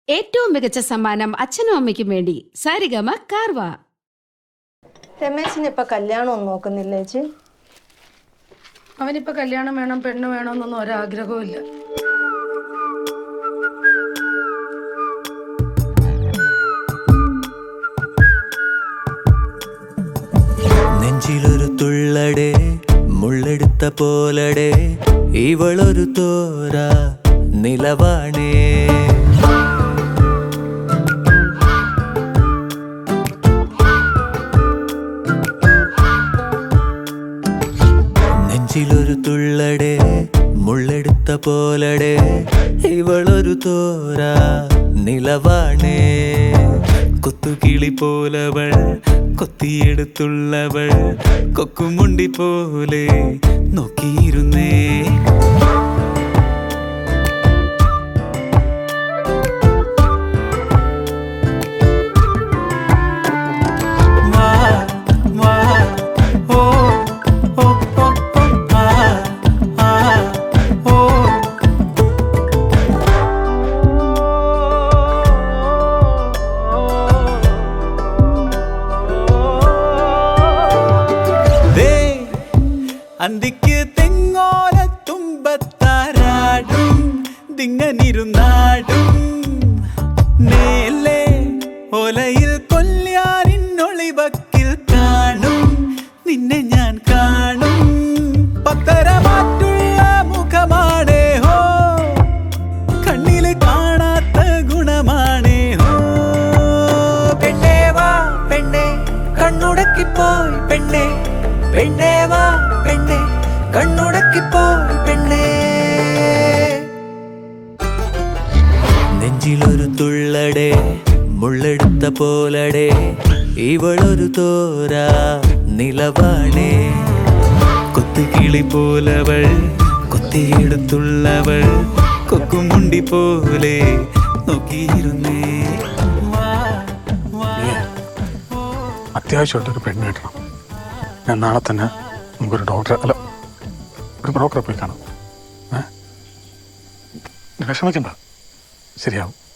ഏറ്റവും മികച്ച സമ്മാനം അച്ഛനും അമ്മയ്ക്കും വേണ്ടി സാരിഗമ കാർവ രമേശിന് ഇപ്പൊ കല്യാണം ഒന്നും നോക്കുന്നില്ല ചേച്ചി അവനിപ്പോ കല്യാണം വേണം പെണ്ണ് വേണമെന്നൊന്നും ഒരാഗ്രഹവും ഇല്ല നെഞ്ചിലൊരു തുള്ളടെ മുള്ളെടുത്ത പോലടെ ഇവളൊരു തോര നിലവാണേ നെഞ്ചിലൊരു തുള്ളടെ മുള്ളെടുത്ത പോലടെ ഇവളൊരു തോര നിലവാണേ കൊത്തുകിളി പോലവൾ കൊത്തിയെടുത്തുള്ളവൾ കൊക്കുമുണ്ടി പോലെ നോക്കിയിരുന്നേ വാ, വാ, ഓ, ഓ, ഓ, ഓ, ആ, ആ, ഓ. ദേ, അന്തിക്ക് തെങ്ങോല തുമ്പത്താരാടും ദിങ്ങനിരുന്നാടും മേലെ ഒലയിൽ കൊല്ലിയാറിനൊളിവക്കിൽ കാണും നിന്നെ ഞാൻ കാണും പത്തരമാറ്റുള്ള മുഖമാണേ ഹോ കണ്ണില് കാണാത്ത ഗുണമാണേ ഹോ പെണ്ണേ വാ പെണ്ണേ കണ്ണുടക്കിപ്പോയി പെണ്ണേ പെണ്ണേ വാ പെണ്ണേ കണ്ണുടക്കിപ്പോയി പെണ്ണേ നെഞ്ചിലൊരു തുള്ളടെ മുള്ളെടുത്ത പോലടെ ഇവളൊരു തോര നിലവാണേ കൊത്തുകിളി പോലവൾ കൊത്തിയെടുത്തുള്ളവൾ കൊക്കുമുണ്ടി പോലെ നോക്കിയിരുന്നേ വാ, വാ, അത്യാവശ്യമായിട്ടൊരു പെണ്ണ് കിട്ടണം ഞാൻ നാളെ തന്നെ നമുക്കൊരു ഡോക്ടറെ അല്ല ഒരു ബ്രോക്കറെ പോയി കാണാം ഏ നീ വിഷമിക്കണ്ട ശരിയാവും